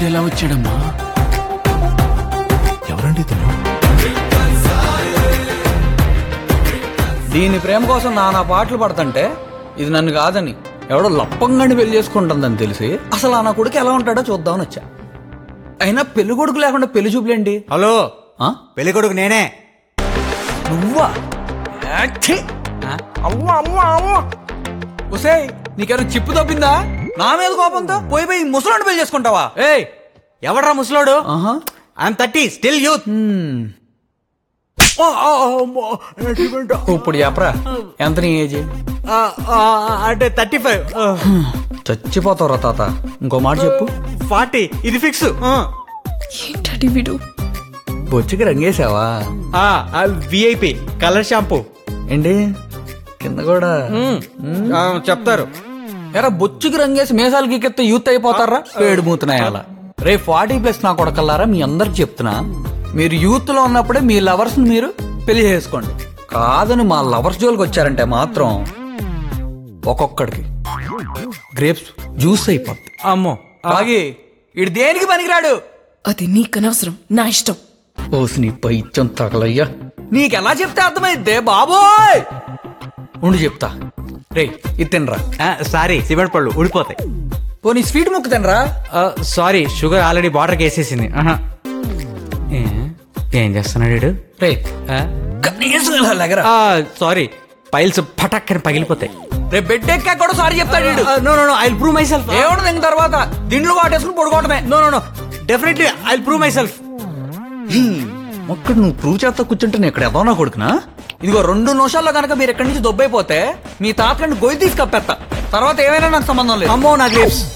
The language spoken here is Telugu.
ఎలా వచ్చాడమ్మా ఎవరండి ఇతను దీని ప్రేమ కోసం నానా పాటలు పడుతుంటే ఇది నన్ను కాదని ఎవడో లప్పంగాని పెళ్లి చేసుకుంటుందని తెలిసి అసలు ఆ నా కొడుకు ఎలా ఉంటాడో చూద్దామని వచ్చా అయినా పెళ్లి కొడుకు లేకుండా పెళ్లి చూపులేండి హలో ఆ? పెళ్లి కొడుకు నేనే నువ్వా యాచ్చి! ఆ? అవ్వ అవ్వ అవ్వ ఉసేయ్ నీకేమైనా చిప్పు తప్పిందా నా మీద కోపంతో పోయి పోయి ముసలాన్ని పెళ్లి చేసుకుంటావా ఏయ్ ఎవడ్రా ముసలోడు ఆహా ఐఎమ్ థర్టీ స్టిల్ యూత్ హ్మ్. ఇప్పుడు చెప్పరా ఎంత నీ ఏజ్ అంటే థర్టీ ఫైవ్ చచ్చిపోతావురా తాత ఇంకో మాట చెప్పు ఫార్టీ ఇది ఫిక్స్ ఏంటండి వీడు బొచ్చుకి రంగేసావా విఐపి కలర్ షాంపూ ఏంటి కింద కూడా చెప్తారు ఎరా బొచ్చుకి రంగేసి మేసాలు గీకెత్తే యూత్ అయిపోతారా పేడు మూతున్నాయి అలా రే ఫార్టీ ప్లస్ నా కొడకల్లారా మీ అందరికి చెప్తున్నా మీరు యూత్ లో ఉన్నప్పుడే మీ లవర్స్ మీరు పెళ్లి చేసుకోండి కాదని మా లవర్స్ జోలికి వచ్చారంటే మాత్రం ఒక్కొక్కడికి గ్రేప్స్ జ్యూస్ అయిపోద్ది అమ్మో బాగి ఇడు దేనికి పనికిరాడు అది నీకనవసరం నా ఇష్టం ఓసి నీ పైత్యం తగలయ్యా నీకెలా చెప్తే అర్థమైద్దే బాబోయ్ ఉండి చెప్తా రే ఇది తినరా సారీ సిమెంట్ పళ్ళు ఊడిపోతాయి పోనీ స్వీట్ ముక్క తినరా సారీ షుగర్ ఆల్రెడీ బార్డర్కి వేసేసింది ఆహా. ఏ, ఏం చేస్తున్నాడు వీడు? రే ఆ? కనీసం ఇలా లెగరా సారీ పైల్స్ పటాక్కని పగిలిపోతాయి రే బెడ్ ఎక్కా కూడా సారీ చెప్తాడు వీడు no no no I prove myself ఏమన్నా దీని తర్వాత దిండ్లు వాటేసుకుని పడుకోవటమే no no no definitely I prove myself ఒక్కడ నువ్వు ప్రూవ్ చేస్తా కూర్చుంటే నేను ఇక్కడ ఎదవనా కొడుకునా ఇదిగో రెండు నిమిషాల్లో కనుక మీరు ఎక్కడి నుంచి దొబ్బైపోతే మీ తాతని గొయ్యి తీసుకప్పేస్తా తర్వాత ఏమైనా నాకు సంబంధం లేదు అమ్మో నా గ్రేప్స్